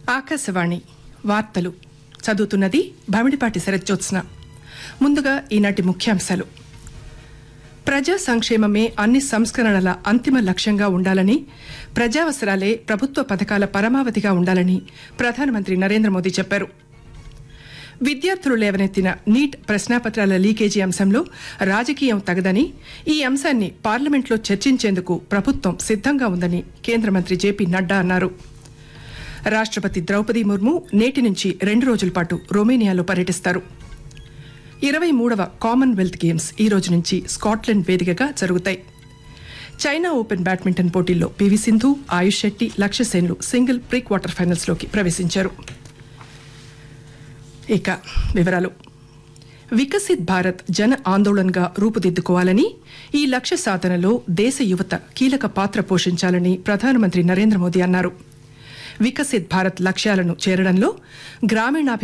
ఆకాశవాణి వార్తలు చదువుతున్నది భమిడిపాటి శరజ్జోత్స్న ముందుగా ఈనాటి ముఖ్యాంశాలు ప్రజా సంక్షేమమే అన్ని సంస్కరణల అంతిమ లక్ష్యంగా ఉండాలని ప్రజావసరాలే ప్రభుత్వ పథకాల పరమావధిగా ఉండాలని ప్రధానమంత్రి నరేంద్ర మోదీ చెప్పారు విద్యార్థులు లేవనెత్తిన నీట్ ప్రశ్నాపత్రాల లీకేజీ అంశంలో రాజకీయం తగదని ఈ అంశాన్ని పార్లమెంట్లో చర్చించేందుకు ప్రభుత్వం సిద్దంగా ఉందని కేంద్ర మంత్రి జేపీ నడ్డా అన్నారు రాష్ట్రపతి ద్రౌపది ముర్ము నేటి నుంచి రెండు రోజుల పాటు రొమేనియాలో పర్యటిస్తారు ఇరవై మూడవ కామన్వెల్త్ గేమ్స్ ఈ రోజు నుంచి స్కాట్లాండ్ వేదికగా జరుగుతాయి చైనా ఓపెన్ బ్యాడ్మింటన్ పోటీల్లో పివి సింధు ఆయుష్ శెట్టి లక్ష్య సేన్లు సింగిల్ ప్రీ క్వార్టర్ ఫైనల్స్ లోకి ప్రవేశించారు ఇక వివరాలు వికసిత్ భారత్ జన ఆందోళన్గా రూపుదిద్దుకోవాలని ఈ లక్ష్య సాధనలో దేశ యువత కీలక పాత్ర పోషించాలని ప్రధానమంత్రి నరేంద్ర మోదీ అన్నారు వికసిత్ భారత్ లక్ష్యాలను చేరడంలో గ్రామీణాభి